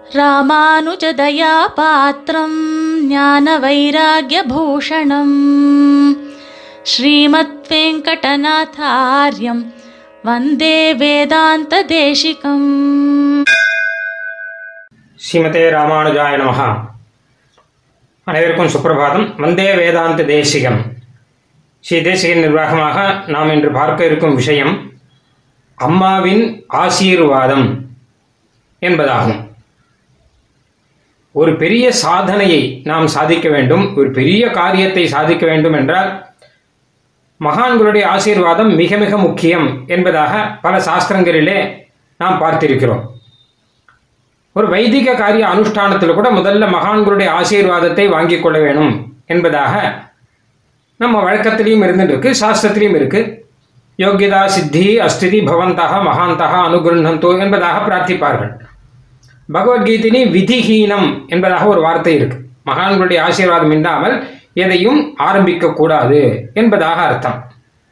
ராமானுஜதயா பாத்திரம் ஞான வைராகியபூஷணம் ஸ்ரீமத் வெங்கடநாதாரியம் வந்தே வேதாந்த தேசிகம் ஸ்ரீமதே ராமானுஜாய நமஹ அனைவருக்கும் சுப்பிரபாதம் வந்தே வேதாந்த தேசிகம் ஸ்ரீ தேசிகன் நிர்வாகமாக நாம் இன்று பார்க்க இருக்கும் விஷயம் அம்மாவின் ஆசீர்வாதம் என்பதாகும் ஒரு பெரிய சாதனையை நாம் சாதிக்க வேண்டும் ஒரு பெரிய காரியத்தை சாதிக்க வேண்டும் என்றால் மகான்களுடைய ஆசீர்வாதம் மிக மிக முக்கியம் என்பதாக பல சாஸ்திரங்களிலே நாம் பார்த்திருக்கிறோம் ஒரு வைதிக காரிய அனுஷ்டானத்தில் கூட முதல்ல மகான்களுடைய ஆசீர்வாதத்தை வாங்கிக் கொள்ள வேணும் என்பதாக நம்ம வழக்கத்திலையும் இருந்துட்டு இருக்கு சாஸ்திரத்திலையும் இருக்கு யோகியதா சித்தி அஸ்திதி பவந்தக மகாந்தக அனுகிருண்ணந்தோ என்பதாக பிரார்த்திப்பார்கள் பகவத்கீதையிலே விதிஹீனம் என்பதாக ஒரு வார்த்தை இருக்கு மகான்களுடைய ஆசீர்வாதம் இல்லாமல் எதையும் ஆரம்பிக்க கூடாது என்பதாக அர்த்தம்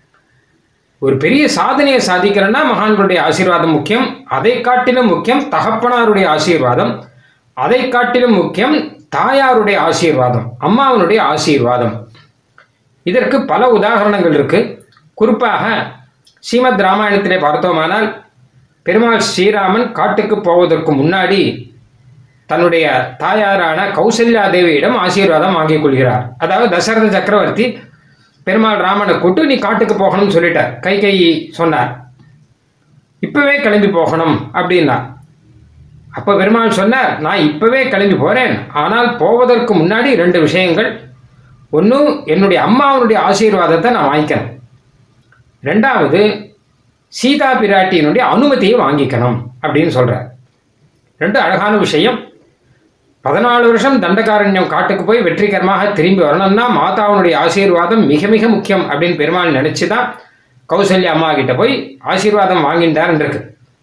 ஒரு பெரிய சாதனையை சாதிக்கிறேன்னா மகான்களுடைய ஆசீர்வாதம் முக்கியம் அதை காட்டிலும் முக்கியம் தகப்பனாருடைய ஆசீர்வாதம் அதை காட்டிலும் முக்கியம் தாயாருடைய ஆசீர்வாதம் அம்மாவனுடைய ஆசீர்வாதம் இதற்கு பல உதாரணங்கள் இருக்கு குறிப்பாக ஸ்ரீமத் ராமாயணத்திலே பார்த்தோமானால் பெருமாள் ஸ்ரீராமன் காட்டுக்கு போவதற்கு முன்னாடி தன்னுடைய தாயாரான கௌசல்யா தேவியிடம் ஆசீர்வாதம் வாங்கிக் கொள்கிறார் அதாவது தசரத சக்கரவர்த்தி பெருமாள் ராமனை கூட்டு நீ காட்டுக்கு போகணும்னு சொல்லிட்டார் கை கை சொன்னார் இப்பவே கிளம்பி போகணும் அப்படின்னா அப்போ பெருமாள் சொன்னார் நான் இப்பவே கிளம்பி போறேன் ஆனால் போவதற்கு முன்னாடி ரெண்டு விஷயங்கள் ஒன்று என்னுடைய அம்மாவனுடைய ஆசீர்வாதத்தை நான் வாங்கிக்கணும் ரெண்டாவது சீதா பிராட்டியினுடைய அனுமதியை வாங்கிக்கணும் அப்படின்னு சொல்றார் ரெண்டு அழகான விஷயம் பதினாலு வருஷம் தண்டகாரண்யம் காட்டுக்கு போய் வெற்றிகரமாக திரும்பி வரணும்னா மாதாவுனுடைய ஆசீர்வாதம் மிக மிக முக்கியம் அப்படின்னு பெருமாள் நினைச்சு தான் கௌசல்யா அம்மா கிட்ட போய் ஆசீர்வாதம் வாங்கிட்டார்ன்னு இருக்கு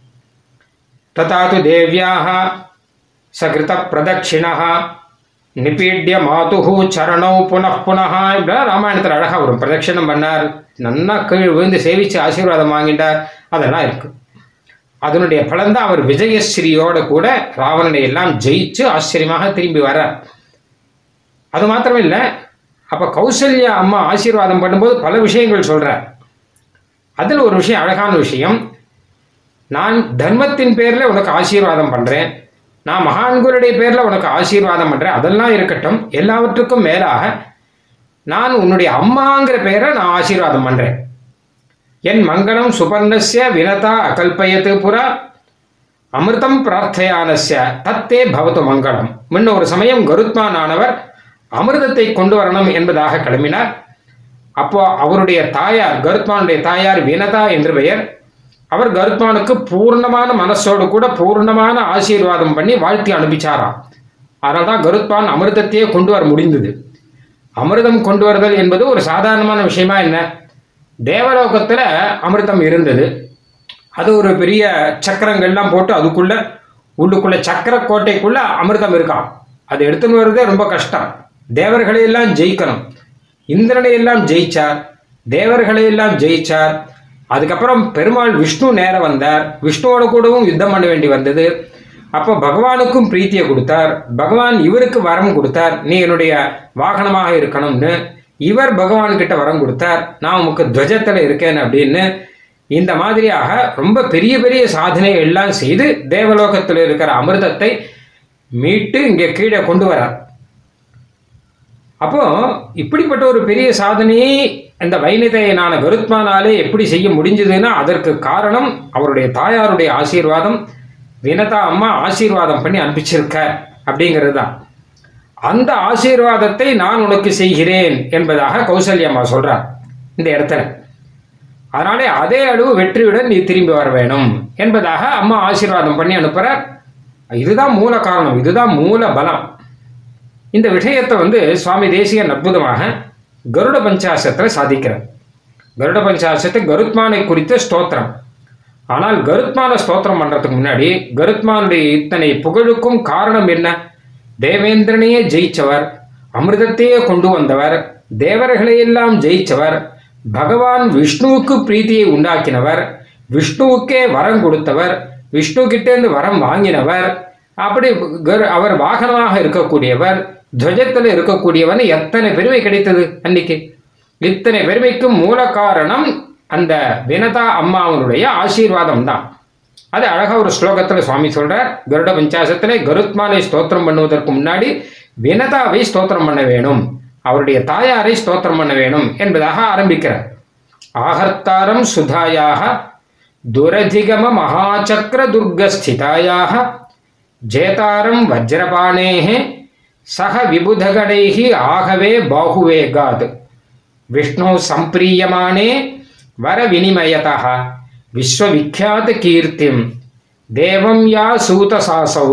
ததாது தேவியாக சகிருத பிரதட்சிணா நிபீட்ய மாதுகு சரணௌ புனః புனः இப்படிலாம் ராமாயணத்தில் அழகாக வரும் பிரதட்சிணம் பண்ணார் நன்னா கீழ் விழுந்து சேவிச்சு ஆசீர்வாதம் வாங்கிட்டார் அதெல்லாம் இருக்கு அதனுடைய பலன்தான் அவர் விஜயஸ்ரீயோட கூட ராவணனை எல்லாம் ஜெயிச்சு ஆச்சரியமாக திரும்பி வர்றார் அது மாத்திரம் இல்லை அப்போ கௌசல்யா அம்மா ஆசீர்வாதம் பண்ணும்போது பல விஷயங்கள் சொல்றார் அதில் ஒரு விஷயம் அழகான விஷயம் நான் தர்மத்தின் பேரில் உனக்கு ஆசீர்வாதம் பண்ணுறேன் நான் மகான்களுடைய பேரில் உனக்கு ஆசீர்வாதம் பண்ணுறேன் அதெல்லாம் இருக்கட்டும் எல்லாவற்றுக்கும் மேலாக நான் உன்னுடைய அம்மாங்கிற பேரை நான் ஆசீர்வாதம் பண்ணுறேன் என் மங்களம் சுபர்ணஸ்ய வினதா அகல்பயத்து புறா அமிர்தம் பிரார்த்தையானஸ்ய தத்தே பவத்து மங்களம் முன்ன ஒரு சமயம் கருத்மானானவர் அமிர்தத்தை கொண்டு வரணும் என்பதாக கிளம்பினார் அப்போ அவருடைய தாயார் கருத்மானுடைய தாயார் வினதா என்று பெயர் அவர் கருத்மானுக்கு பூர்ணமான மனசோடு கூட பூர்ணமான ஆசீர்வாதம் பண்ணி வாழ்த்தி அனுப்பிச்சாராம் அதனால தான் கருத்மான் அமிர்தத்தையே கொண்டு வர முடிந்தது அமிர்தம் கொண்டு வருதல் என்பது ஒரு சாதாரணமான விஷயமா என்ன தேவலோகத்தில் அமிர்தம் இருந்தது அது ஒரு பெரிய சக்கரங்கள்லாம் போட்டு அதுக்குள்ள உள்ளுக்குள்ள சக்கர கோட்டைக்குள்ள அமிர்தம் இருக்காம் அது எடுத்துன்னு வர்றதே ரொம்ப கஷ்டம் தேவர்களை எல்லாம் ஜெயிக்கணும் இந்திரனை எல்லாம் ஜெயிச்சார் தேவர்களை எல்லாம் ஜெயிச்சார் அதுக்கப்புறம் பெருமாள் விஷ்ணு நேரம் வந்தார் விஷ்ணுவோட கூடவும் யுத்தம் பண்ண வேண்டி வந்தது அப்போ பகவானுக்கும் பிரீத்தியை கொடுத்தார் பகவான் இவருக்கு வரம் கொடுத்தார் நீ என்னுடைய வாகனமாக இருக்கணும்னு இவர் பகவான் கிட்ட வரம் கொடுத்தார் நான் உமக்கு துவஜத்தில் இருக்கேன் அப்படின்னு இந்த மாதிரியாக ரொம்ப பெரிய பெரிய சாதனைகள் எல்லாம் செய்து தேவலோகத்தில் இருக்கிற அமிர்தத்தை மீட்டு இங்கே கீழே கொண்டு வரார் அப்போ இப்படிப்பட்ட ஒரு பெரிய சாதனையை இந்த வைனிதையனான கருத்மானாலே எப்படி செய்ய முடிஞ்சதுன்னா அதற்கு காரணம் அவருடைய தாயாருடைய ஆசீர்வாதம் வினதா அம்மா ஆசீர்வாதம் பண்ணி அனுப்பிச்சிருக்க அப்படிங்கிறது தான் அந்த ஆசீர்வாதத்தை நான் உனக்கு செய்கிறேன் என்பதாக கௌசல்யா அம்மா சொல்றார் இந்த இடத்துல அதனாலே அதே அளவு வெற்றியுடன் நீ திரும்பி வர வேணும் என்பதாக அம்மா ஆசீர்வாதம் பண்ணி அனுப்புறார் இதுதான் மூல காரணம் இதுதான் மூல பலம் இந்த விஷயத்தை வந்து சுவாமி தேசிகன் அற்புதமாக கருட பஞ்சாசத்தில் சாதிக்கிறார் கருட பஞ்சாசத்து கருத்மானை குறித்த ஸ்தோத்திரம் ஆனால் கருத்மான ஸ்தோத்திரம் பண்றதுக்கு முன்னாடி கருத்மானுடைய இத்தனை புகழுக்கும் காரணம் என்ன தேவேந்திரனையே ஜெயிச்சவர் அமிர்தத்தையே கொண்டு வந்தவர் தேவர்களையெல்லாம் ஜெயிச்சவர் பகவான் விஷ்ணுவுக்கு பிரீத்தியை உண்டாக்கினவர் விஷ்ணுவுக்கே வரம் கொடுத்தவர் விஷ்ணு கிட்டேருந்து வரம் வாங்கினவர் அப்படி கரு- அவர் வாகனமாக இருக்கக்கூடியவர் துவஜத்தில் இருக்கக்கூடியவன் எத்தனை பெருமை கிடைத்தது அன்னைக்கு இத்தனை பெருமைக்கும் மூல காரணம் அந்த வினதா அம்மாவனுடைய ஆசீர்வாதம் தான் அது அழகா ஒரு ஸ்லோகத்தில் சுவாமி சொல்றார் கருட பஞ்சாசத்திலே கருத்மாலை ஸ்தோத்திரம் பண்ணுவதற்கு முன்னாடி வினதாவை ஸ்தோத்திரம் பண்ண வேணும் அவருடைய தாயாரை ஸ்தோத்திரம் பண்ண வேணும் என்பதாக ஆரம்பிக்கிறார் ஆகர்த்தாரம் சுதாயாக துரதிகம மகாச்சக்ர துர்கஸ்திதாயாக ஜேதாரம் வஜ்ரபாணேः சக விபுதகடைः ஆகவே பாகுவேகாத் விஷ்ணு சம்பிரீயமானே வர வினிமயதः விஸ்வவிख्यात கீர்த்திம் தேவம் யா சூதசாசௌ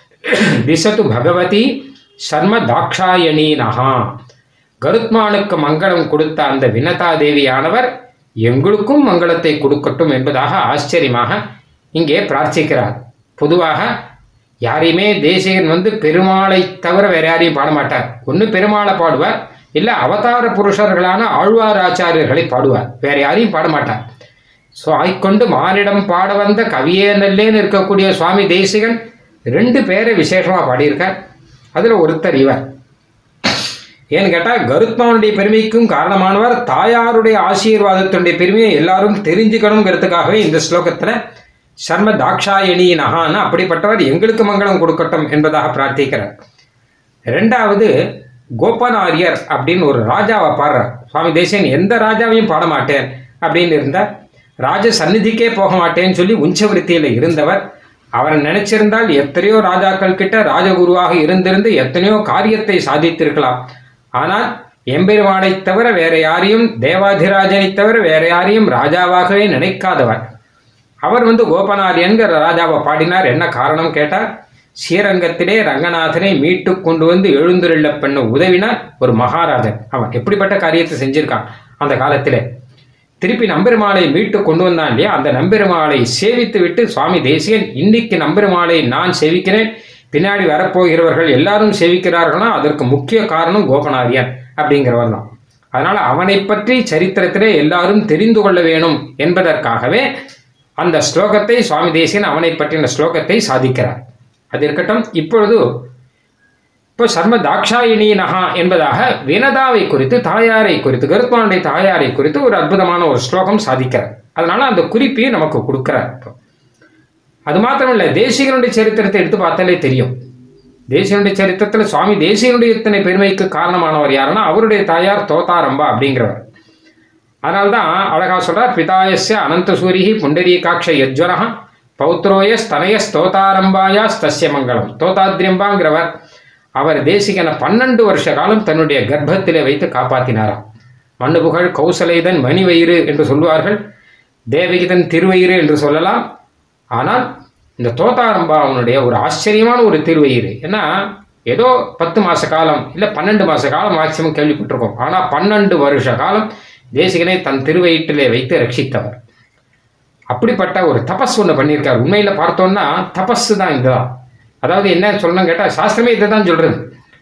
திசது பகவதி சர்ம தாக்ஷாயணி நகா கருத்மானுக்கு மங்களம் கொடுத்த அந்த வினதா தேவியானவர் எங்களுக்கும் மங்களத்தை கொடுக்கட்டும் என்பதாக ஆச்சரியமாக இங்கே பிரார்த்திக்கிறார் பொதுவாக யாரையுமே தேசிகன் வந்து பெருமாளை தவிர வேற யாரையும் பாட மாட்டார் ஒன்று பெருமாளை பாடுவார் இல்லை அவதார புருஷர்களான ஆழ்வார் ஆச்சாரியர்களை பாடுவார் வேற யாரையும் பாட மாட்டார் ஸோ ஆய்க்கொண்டு மானிடம் பாட வந்த கவியே நல்லேன்னு இருக்கக்கூடிய சுவாமி தேசிகன் ரெண்டு பேரை விசேஷமாக பாடியிருக்கார் அதில் ஒருத்தர் இவர் ஏன்னு கேட்டால் கருத்மானுடைய பெருமைக்கும் காரணமானவர் தாயாருடைய ஆசீர்வாதத்தினுடைய பெருமையை எல்லாரும் தெரிஞ்சுக்கணுங்கிறதுக்காகவே இந்த ஸ்லோகத்தில் சர்ம தாக்ஷாயணி நகான்னு அப்படிப்பட்டவர் எங்களுக்கு மங்களம் கொடுக்கட்டும் என்பதாக பிரார்த்திக்கிறார் ரெண்டாவது கோபனாரியர் அப்படின்னு ஒரு ராஜாவை பாடுறார் சுவாமி தேசியன் எந்த ராஜாவையும் பாட மாட்டேன் அப்படின்னு இருந்தார் ராஜ சந்நிதிக்கே போக மாட்டேன்னு சொல்லி உஞ்சவிருத்தியில் இருந்தவர் அவரை நினைச்சிருந்தால் எத்தனையோ ராஜாக்கள் கிட்ட ராஜகுருவாக இருந்திருந்து எத்தனையோ காரியத்தை சாதித்திருக்கலாம் ஆனால் எம்பெருமானை தவிர வேற யாரையும் தேவாதிராஜனை தவிர வேற யாரையும் ராஜாவாகவே நினைக்காதவர் அவர் வந்து கோபநாரியன்கிற ராஜாவை பாடினார் என்ன காரணம் கேட்டார் ஸ்ரீரங்கத்திலே ரங்கநாதனை மீட்டு கொண்டு வந்து எழுந்துருள்ள பண்ண உதவினார் ஒரு மகாராஜன் அவன் எப்படிப்பட்ட காரியத்தை செஞ்சிருக்கான் அந்த காலத்திலே திருப்பி நம்பெருமாளை மீட்டு கொண்டு வந்தான் இல்லையா அந்த நம்பெருமாளை சேவித்து விட்டு சுவாமி தேசியன் இன்னைக்கு நம்பெருமாளை நான் சேவிக்கிறேன் பின்னாடி வரப்போகிறவர்கள் எல்லாரும் சேவிக்கிறார்கள்னா அதற்கு முக்கிய காரணம் கோபநாரியன் அப்படிங்கிறவர் தான் அதனால அவனை பற்றி சரித்திரத்திலே எல்லாரும் தெரிந்து கொள்ள வேணும் என்பதற்காகவே அந்த ஸ்லோகத்தை சுவாமி தேசியன் அவனை பற்றின ஸ்லோகத்தை சாதிக்கிறார் அது இருக்கட்டும் இப்பொழுது இப்போ சர்ம தாக்ஷாயினி நகா என்பதாக வினதாவை குறித்து தாயாரை குறித்து கருத்மானுடைய தாயாரை குறித்து ஒரு அற்புதமான ஒரு ஸ்லோகம் சாதிக்கிறார் அதனால அந்த குறிப்பையும் நமக்கு கொடுக்கிறார் இப்போ அது மாத்திரமல்ல தேசிகனுடைய சரித்திரத்தை எடுத்து பார்த்தாலே தெரியும் தேசியனுடைய சரித்திரத்தில் சுவாமி தேசியனுடைய இத்தனை பெருமைக்கு காரணமானவர் யாருன்னா அவருடைய தாயார் தோதாரம்பா அப்படிங்கிறவர் அதனால்தான் அழகா சொல்றார் பிதாயஸ்ய அனந்த சூரிகி புண்டரீகாட்ச யஜ்வரஹ பௌத்ரோய ஸ்தனய ஸ்தோதாரம்பாயா ஸ்தஸ்ய மங்களம் தோதாத்ரியம்பாங்கிறவர் அவர் தேசிகனை பன்னெண்டு வருஷ காலம் தன்னுடைய கர்ப்பத்திலே வைத்து காப்பாற்றினாராம் மண்ணு புகழ் கௌசலைதன் மணிவயிறு என்று சொல்லுவார்கள் தேவகிதன் திருவயிறு என்று சொல்லலாம் ஆனால் இந்த தோத்தாரம்பா அவனுடைய ஒரு ஆச்சரியமான ஒரு திருவயிறு ஏன்னா ஏதோ பத்து மாச காலம் இல்லை பன்னெண்டு மாச காலம் மேக்சிமம் கேள்விப்பட்டிருக்கோம் ஆனால் பன்னெண்டு வருஷ காலம் தேசிகனை தன் திருவயிற்றிலே வைத்து ரட்சித்தவர் அப்படிப்பட்ட ஒரு தபஸ் ஒன்று பண்ணியிருக்கார் உண்மையில் பார்த்தோம்னா தபஸ் தான் இதுதான் அதாவது என்ன சொல்லணும் கேட்டால் சாஸ்திரமே இதை தான் சொல்கிறது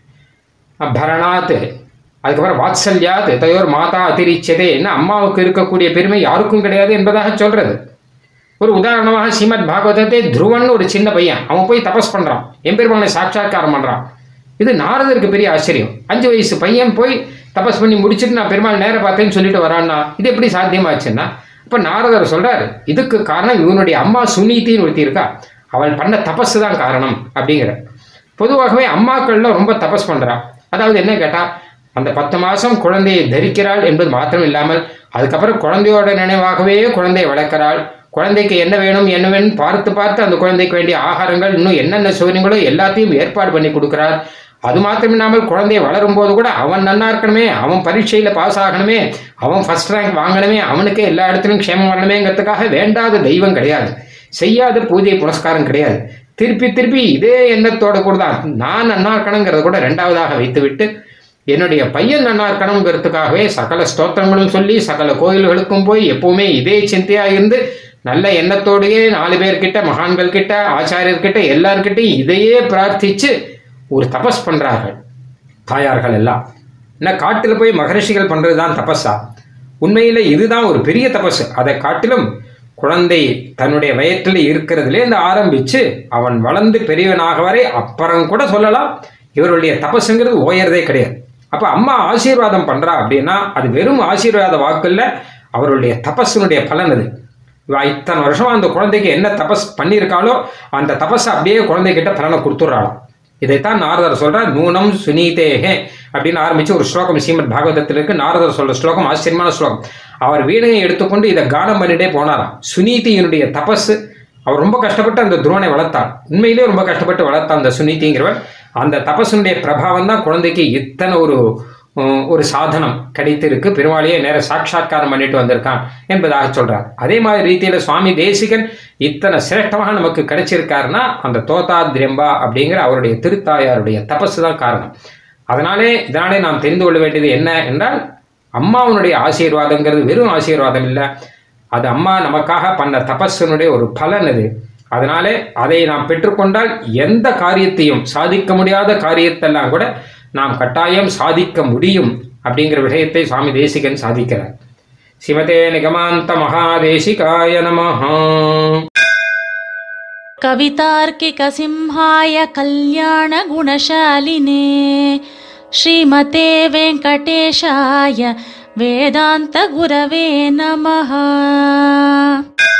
பரணாத் அதுக்கப்புறம் வாத்சல்யாத் தயோர் மாதா அதிரிச்சதே என்ன அம்மாவுக்கு இருக்கக்கூடிய பெருமை யாருக்கும் கிடையாது என்பதாக சொல்றது ஒரு உதாரணமாக ஸ்ரீமத் பாகவதத்தை துருவன் ஒரு சின்ன பையன் அவன் போய் தபஸ் பண்ணுறான் எம்பெருமானை சாட்சாத்காரம் பண்ணுறான் இது நாரதருக்கு பெரிய ஆச்சரியம் அஞ்சு வயசு பையன் போய் தபஸ் பண்ணி முடிச்சுட்டு நான் பெருமாள் நேர பார்த்தேன்னு சொல்லிட்டு வரான்னா இது எப்படி சாத்தியமாச்சுன்னா இப்போ நாரதர் சொல்றாரு இதுக்கு காரணம் இவனுடைய அம்மா சுனீதின்னு ஒருத்தி இருக்கா அவள் பண்ண தபஸ் தான் காரணம் அப்படிங்கிற பொதுவாகவே அம்மாக்கள்ல ரொம்ப தபஸ் பண்றா அதாவது என்ன கேட்டா அந்த பத்து மாசம் குழந்தையை தரிக்கிறாள் என்பது மாத்திரம் இல்லாமல் அதுக்கப்புறம் குழந்தையோட நினைவாகவே குழந்தையை வளர்க்கிறாள் குழந்தைக்கு என்ன வேணும் என்ன வேணும் பார்த்து பார்த்து அந்த குழந்தைக்கு வேண்டிய ஆகாரங்கள் இன்னும் என்னென்ன சௌகரியங்களோ எல்லாத்தையும் ஏற்பாடு பண்ணி கொடுக்கிறார் அது மாத்திரம் இல்லாமல் குழந்தைய வளரும் போது கூட அவன் நன்னா இருக்கணுமே அவன் பரீட்சையில் பாஸ் ஆகணுமே அவன் ஃபர்ஸ்ட் ரேங்க் வாங்கணுமே அவனுக்கே எல்லா இடத்துலையும் க்ஷேமம் வரணுமேங்கிறதுக்காக வேண்டாத தெய்வம் கிடையாது செய்யாத பூஜை புனஸ்காரம் கிடையாது திருப்பி திருப்பி இதே எண்ணத்தோட கூட தான் நான் நன்னா இருக்கணுங்கிறத கூட ரெண்டாவதாக வைத்துவிட்டு என்னுடைய பையன் நன்னா இருக்கணுங்கிறதுக்காகவே சகல ஸ்தோத்திரங்களும் சொல்லி சகல கோயில்களுக்கும் போய் எப்பவுமே இதே சிந்தையா இருந்து நல்ல எண்ணத்தோடையே நாலு பேர்கிட்ட மகான்கள் கிட்ட ஆச்சாரியர்கிட்ட எல்லார்கிட்டையும் இதையே பிரார்த்திச்சு ஒரு தபஸ் பண்றார்கள் தாயார்கள் எல்லாம் என்ன காட்டில் போய் மகரிஷிகள் பண்றது தான் தபஸா உண்மையில இதுதான் ஒரு பெரிய தபஸ் அதை காட்டிலும் குழந்தை தன்னுடைய வயிற்றில் இருக்கிறதுலேருந்து ஆரம்பிச்சு அவன் வளர்ந்து பெரியவனாக வரை அப்புறம் கூட சொல்லலாம் இவருடைய தபசுங்கிறது ஓயறதே கிடையாது அப்ப அம்மா ஆசீர்வாதம் பண்றா அப்படின்னா அது வெறும் ஆசீர்வாத வாக்குல்ல அவருடைய தபஸினுடைய பலன் அது இவ இத்தனை வருஷமா அந்த குழந்தைக்கு என்ன தபஸ் பண்ணியிருக்காளோ அந்த தபஸ் அப்படியே குழந்தைகிட்ட பலனை கொடுத்துட்றாளாம் இதைத்தான் நாரதர் சொல்றார் நூனம் சுனீதேஹே அப்படின்னு ஆரம்பிச்சு ஒரு ஸ்லோகம் ஸ்ரீமத் பாகவதத்தில் இருக்கு நாரதர் சொல்ற ஸ்லோகம் ஆச்சரியமான ஸ்லோகம் அவர் வீணையை எடுத்துக்கொண்டு இதை கானம் பண்ணிட்டே போனாராம் சுனீதியினுடைய தபஸ் அவர் ரொம்ப கஷ்டப்பட்டு அந்த துருவனை வளர்த்தார் உண்மையிலேயே ரொம்ப கஷ்டப்பட்டு வளர்த்தார் அந்த சுனீதிங்கிறவர் அந்த தபஸுடைய பிரபாவம் தான் குழந்தைக்கு இத்தனை ஒரு உம், ஒரு சாதனம் கிடைத்திருக்கு பெருமாளையே நேர சாட்சாத்காரம் பண்ணிட்டு வந்திருக்கான் என்பதாக சொல்றார் அதே மாதிரி ரீதியில சுவாமி தேசிகன் இத்தனை சிரேஷ்டமாக நமக்கு கிடைச்சிருக்காருன்னா அந்த தோதாத்ரியம்பா அப்படிங்கிற அவருடைய திருத்தாயாருடைய தபசு தான் காரணம் அதனாலே இதனாலே நாம் தெரிந்து கொள்ள வேண்டியது என்ன என்றால் அம்மாவனுடைய ஆசீர்வாதங்கிறது வெறும் ஆசீர்வாதம் இல்லை அது அம்மா நமக்காக பண்ண தபஸினுடைய ஒரு பலன் அது அதனாலே அதை நாம் பெற்றுக்கொண்டால் எந்த காரியத்தையும் சாதிக்க முடியாத காரியத்தெல்லாம் கூட நாம் கட்டாயம் சாதிக்க முடியும் அப்படிங்கிற விஷயத்தை சுவாமி தேசிகன் சாதிக்கிறார் சிவதே நிகமாந்த மகாதேசிகாய நமஹா कवितार्किकसिंहाय कल्याणगुणशालिने श्रीमते वेङ्कटेशाय वेदान्तगुरवे नमः